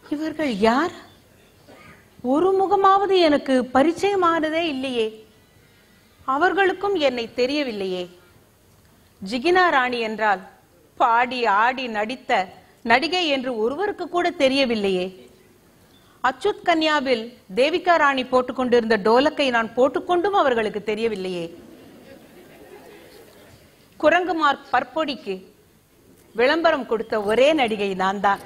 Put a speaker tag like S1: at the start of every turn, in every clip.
S1: இவர்கள் யார் ஒரு முகமாவது எனக்கு பரிச்சயமானதே இல்லையே அவர்களுக்கும் என்னை தெரியவில்லையே ஜிகினா ராணி என்றால் பாடி ஆடி நடித்த நடிகை என்று ஒருவருக்கு கூட தெரியவில்லையே அச்சுத் கன்யாவில் தேவிகா ராணி போட்டுக்கொண்டிருந்த டோலக்கை நான் போட்டுக்கொண்டும் அவர்களுக்கு தெரியவில்லையே குரங்குமார் பற்பொடிக்கு விளம்பரம் கொடுத்த ஒரே நடிகை நான் தான்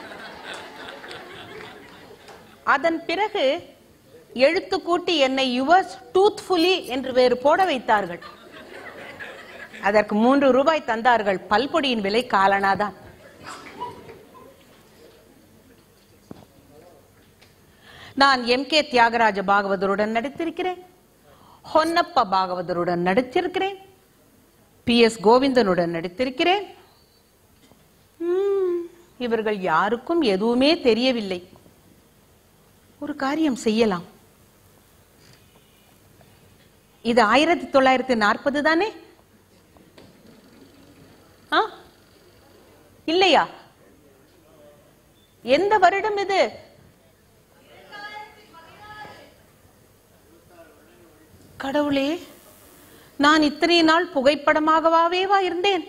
S1: அதன் பிறகு எழுத்து கூட்டி என்னை யுவர்ஸ் டூத்ஃபுல்லி என்று வேறு போட வைத்தார்கள் அதற்கு மூன்று ரூபாய் தந்தார்கள் பல்பொடியின் விலை காலனாதான் நான் எம் கே தியாகராஜ பாகவதருடன் நடித்திருக்கிறேன் ஹொன்னப்ப பாகவதருடன் நடித்திருக்கிறேன் பி எஸ் கோவிந்தனுடன் நடித்திருக்கிறேன் ம், இவர்கள் யாருக்கும் எதுவுமே தெரியவில்லை ஒரு காரியம் செய்யலாம் இது ஆயிரத்தி தொள்ளாயிரத்தி நாற்பது தானே ஆ? இல்லையா எந்த வருடம் இது கடவுளே நான் இத்தனை நாள் புகைப்படமாகவாவேவா இருந்தேன்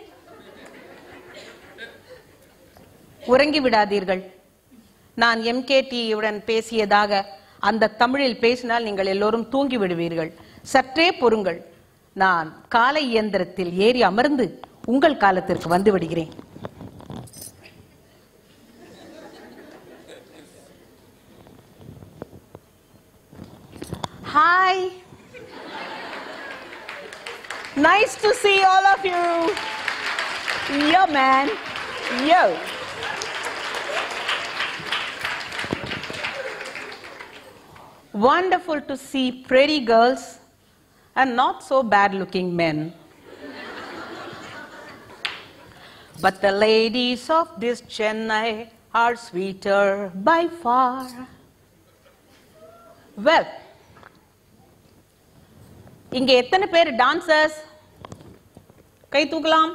S1: உறங்கி விடாதீர்கள் நான் எம்கேடியுடன் பேசியதாக அந்த தமிழில் பேசினால் நீங்கள் எல்லோரும் தூங்கி விடுவீர்கள் சற்றே பொறுங்கள் நான் காலை இயந்திரத்தில் ஏறி அமர்ந்து உங்கள் காலத்திற்கு வந்து விடுகிறேன் hi Nice to see all of you. Yo, man. Yo. Wonderful to see pretty girls and not so bad looking men. But the ladies of this Chennai are sweeter by far. Well, இங்க எத்தனை பேர் dancers கை தூக்கலாம்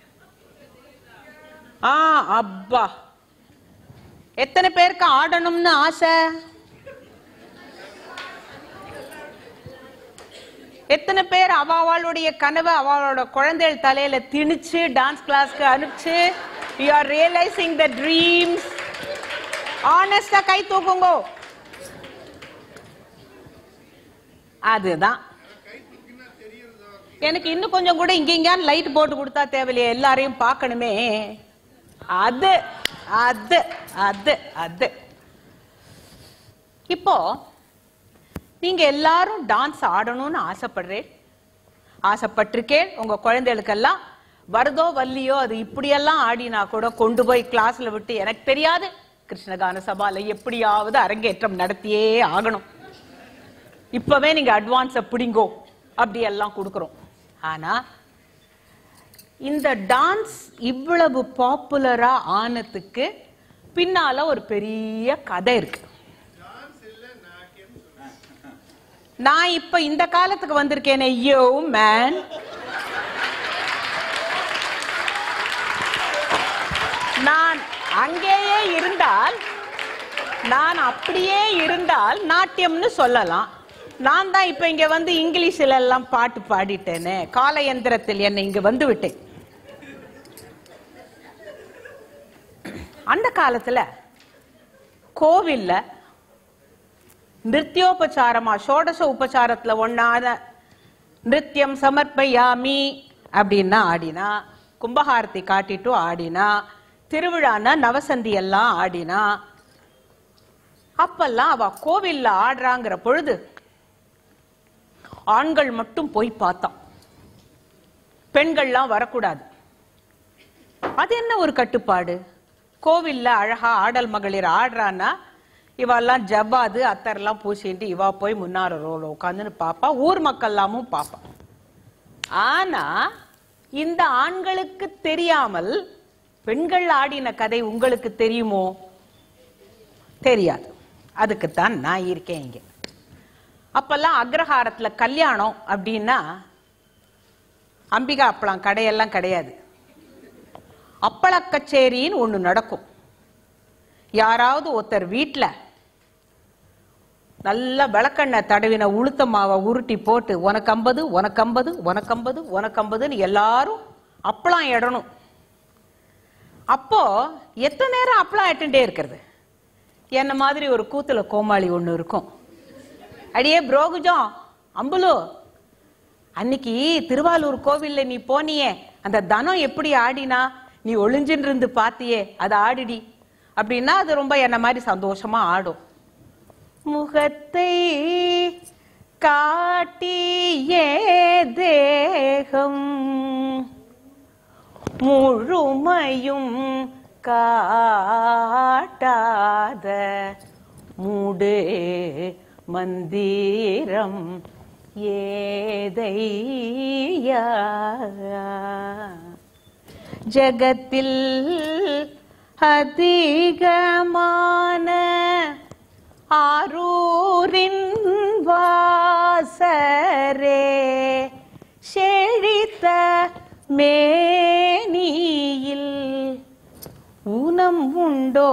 S1: ஆ அப்பா எத்தனை பேருக்கு ஆடணும்னு ஆசை எத்தனை பேர் அவ அவளுடைய கனவு அவளோட குழந்தைகள் தலையில திணிச்சு டான்ஸ் கிளாஸ்க்கு அனுப்பிச்சு you are realising the dreams ஆனஸ்டா கை தூக்குங்க அதுதான் எனக்கு இன்னும் கொஞ்சம் கூட இங்க இங்க லைட் போட்டு கொடுத்தா தேவையில்லையே எல்லாரையும் பார்க்கணுமே அது அது அது அது இப்போ நீங்க எல்லாரும் டான்ஸ் ஆடணும்னு ஆசைப்படுறேன் ஆசைப்பட்டிருக்கேன் உங்க குழந்தைகளுக்கெல்லாம் வருதோ வல்லியோ அது இப்படியெல்லாம் ஆடினா கூட கொண்டு போய் கிளாஸ்ல விட்டு எனக்கு தெரியாது கிருஷ்ணகான சபால எப்படியாவது அரங்கேற்றம் நடத்தியே ஆகணும் இப்பவே நீங்க அட்வான்ஸ பிடிங்கோ அப்படி எல்லாம் கொடுக்குறோம் ஆனா இந்த டான்ஸ் இவ்வளவு பாப்புலரா ஆனதுக்கு பின்னால ஒரு பெரிய கதை இருக்கு நான் இப்ப இந்த காலத்துக்கு வந்திருக்கேனே யோ மேன் நான் அங்கேயே இருந்தால் நான் அப்படியே இருந்தால் நாட்டியம்னு சொல்லலாம் நான் தான் இப்ப இங்க வந்து இங்கிலீஷ்ல எல்லாம் பாட்டு பாடிட்டேனே கால யந்திரத்தில் என்னை இங்க வந்து விட்டேன் அந்த காலத்துல கோவில்ல நிருத்தியோபச்சாரமா ஷோடச உபச்சாரத்துல ஒண்ணாத நிருத்தியம் சமர்ப்பயாமி அப்படின்னா ஆடினா கும்பஹாரத்தி காட்டிட்டு ஆடினா திருவிழான்னா நவசந்தி எல்லாம் ஆடினா அப்பெல்லாம் அவ கோவில்ல ஆடுறாங்கிற பொழுது ஆண்கள் மட்டும் போய் பார்த்தான் பெண்கள்லாம் வரக்கூடாது அது என்ன ஒரு கட்டுப்பாடு கோவில்ல அழகா ஆடல் மகளிர் ஆடுறான்னா இவெல்லாம் ஜவ்வாது அத்தர்லாம் பூசிட்டு இவா போய் முன்னார ரோல உட்காந்துன்னு பாப்பா ஊர் மக்கள்லாமும் பாப்பா ஆனா இந்த ஆண்களுக்கு தெரியாமல் பெண்கள் ஆடின கதை உங்களுக்கு தெரியுமோ தெரியாது அதுக்குத்தான் நான் இருக்கேன் இங்க அப்பெல்லாம் அக்ரஹாரத்துல கல்யாணம் அப்படின்னா அம்பிகா அப்பளம் கடையெல்லாம் கிடையாது அப்பள கச்சேரின்னு ஒண்ணு நடக்கும் யாராவது ஒருத்தர் வீட்ல நல்ல விளக்கெண்ணெய் தடவின உளுத்த மாவை உருட்டி போட்டு உனக்கு ஐம்பது உனக்கு ஐம்பது உனக்கு ஐம்பது உனக்கு ஐம்பதுன்னு எல்லாரும் அப்பளம் இடணும் அப்போ எத்தனை நேரம் அப்பளம் இட்டுட்டே இருக்கிறது என்ன மாதிரி ஒரு கூத்துல கோமாளி ஒண்ணு இருக்கும் அடியே புரோகுஜம் அம்புலு அன்னைக்கு திருவாலூர் கோவில்ல நீ போனியே அந்த தனம் எப்படி ஆடினா நீ ஒளிஞ்சின்னு இருந்து பாத்தியே அதை ஆடிடி அப்படின்னா அது ரொம்ப என்ன மாதிரி சந்தோஷமா ஆடும் முகத்தை காட்டியே தேகம் முழுமையும் காட்டாத மூடு மந்திரம் ஏதையா ஜகத்தில் அதிகமான ஆரூரின் வாசரே செழித்த மேனியில் ஊனம் உண்டோ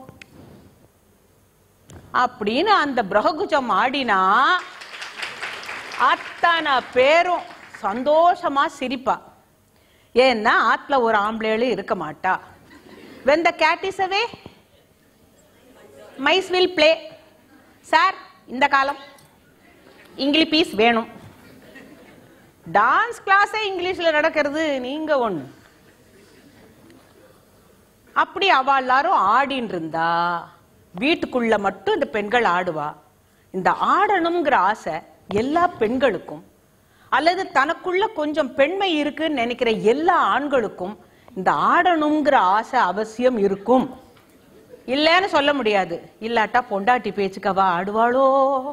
S1: அப்படின்னு அந்த பிரககுஜம் ஆடினா அத்தனை பேரும் சந்தோஷமா சிரிப்பா ஏன்னா ஆத்துல ஒரு ஆம்பளைகளும் இருக்க மாட்டா when the cat is away mice will play sir இந்த காலம் இங்கிலீஷ் பீஸ் வேணும் டான்ஸ் கிளாஸே இங்கிலீஷ்ல நடக்கிறது நீங்க ஒண்ணு அப்படி அவ எல்லாரும் ஆடின்னு இருந்தா வீட்டுக்குள்ள மட்டும் இந்த பெண்கள் ஆடுவா இந்த ஆடணுங்கிற ஆசை எல்லா பெண்களுக்கும் அல்லது தனக்குள்ள கொஞ்சம் பெண்மை இருக்குன்னு நினைக்கிற எல்லா ஆண்களுக்கும் இந்த ஆடணுங்கிற ஆசை அவசியம் இருக்கும் இல்லைன்னு சொல்ல முடியாது இல்லாட்டா பொண்டாட்டி பேச்சுக்கவா ஆடுவாளோ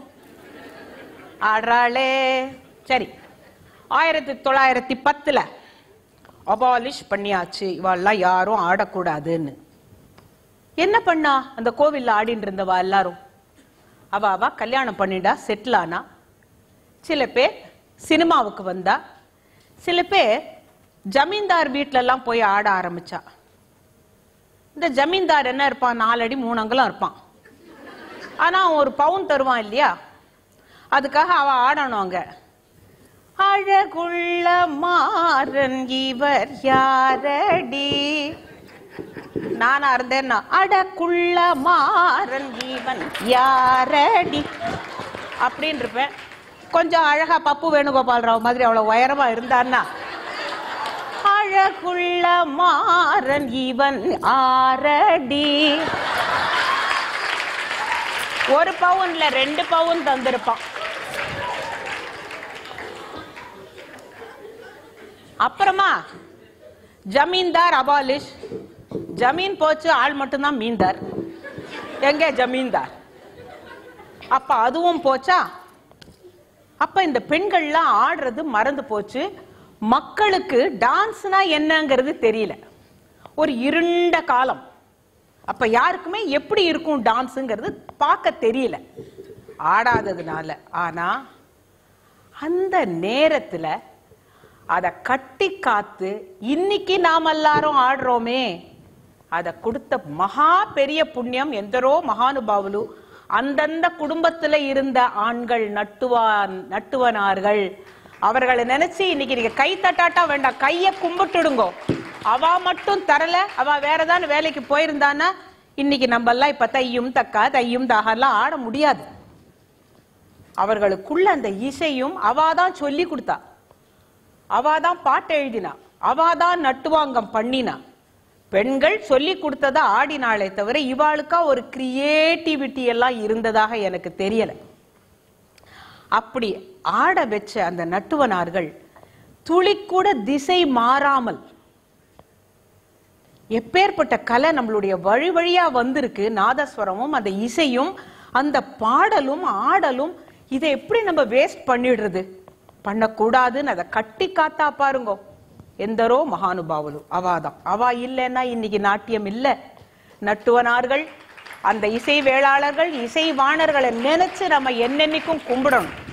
S1: ஆடுறாளே சரி ஆயிரத்தி தொள்ளாயிரத்தி பத்துல அபாலிஷ் பண்ணியாச்சு இவாள்லாம் யாரும் ஆடக்கூடாதுன்னு என்ன பண்ணா அந்த கோவில்ல ஆடின்னு இருந்தவா எல்லாரும் அவ அவ கல்யாணம் பண்ணிட்டா செட்டில் ஆனா சில பேர் சினிமாவுக்கு வந்தா சில பேர் ஜமீன்தார் வீட்ல எல்லாம் போய் ஆட ஆரம்பிச்சா இந்த ஜமீன்தார் என்ன இருப்பான் நாலு அடி மூணு அங்கலம் இருப்பான் ஆனா அவன் ஒரு பவுன் தருவான் இல்லையா அதுக்காக அவ ஆடணும் அங்க அழகுள்ள மாறன் இவர் யாரடி நானா இருந்தேன்னா அடக்குள்ள மாறன் இவன் யாரடி அப்படின்னு இருப்பேன் கொஞ்சம் அழகா பப்பு வேணுகோபால் ராவ் மாதிரி அவ்வளவு உயரமா இருந்தான்னா அழகுள்ள மாறன் இவன் ஆரடி ஒரு பவுன்ல ரெண்டு பவுன் தந்திருப்பான் அப்புறமா ஜமீன்தார் அபாலிஷ் ஜமீன் போச்சு ஆள் மட்டும்தான் மீந்தார் எங்க ஜமீன்தார் அப்ப அதுவும் போச்சா அப்ப இந்த பெண்கள்லாம் ஆடுறது மறந்து போச்சு மக்களுக்கு டான்ஸ்னா என்னங்கிறது தெரியல ஒரு இருண்ட காலம் அப்ப யாருக்குமே எப்படி இருக்கும் டான்ஸுங்கிறது பார்க்க தெரியல ஆடாததுனால ஆனா அந்த நேரத்துல அத கட்டி காத்து இன்னைக்கு நாம் எல்லாரும் ஆடுறோமே அத கொடுத்த மகா பெரிய புண்ணியம் எந்தரோ மகானுபாவுலு அந்தந்த குடும்பத்துல இருந்த ஆண்கள் நட்டுவான் நட்டுவனார்கள் அவர்களை நினைச்சு இன்னைக்கு நீங்க கை தட்டாட்டா வேண்டாம் கைய கும்பிட்டுடுங்கோ அவ மட்டும் தரல அவ வேற ஏதாவது வேலைக்கு போயிருந்தான்னா இன்னைக்கு நம்ம எல்லாம் இப்ப தையும் தக்கா தையும் தாகலாம் ஆட முடியாது அவர்களுக்குள்ள அந்த இசையும் அவாதான் சொல்லி கொடுத்தா அவாதான் பாட்டு எழுதினா அவாதான் நட்டுவாங்கம் பண்ணினா பெண்கள் சொல்லி கொடுத்ததை ஆடினாளே தவிர இவாளுக்கா ஒரு கிரியேட்டிவிட்டி எல்லாம் இருந்ததாக எனக்கு தெரியல அப்படி ஆட வச்ச அந்த நட்டுவனார்கள் துளி கூட திசை மாறாமல் எப்பேற்பட்ட கலை நம்மளுடைய வழி வழியா வந்திருக்கு நாதஸ்வரமும் அந்த இசையும் அந்த பாடலும் ஆடலும் இதை எப்படி நம்ம வேஸ்ட் பண்ணிடுறது பண்ணக்கூடாதுன்னு அதை கட்டி காத்தா பாருங்கோ எந்தரோ மகானுபாவலு அவாதான் அவா இல்லைன்னா இன்னைக்கு நாட்டியம் இல்ல நட்டுவனார்கள் அந்த இசை வேளாளர்கள் இசை வாணர்களை நினைச்சு நம்ம என்னென்னைக்கும் கும்பிடணும்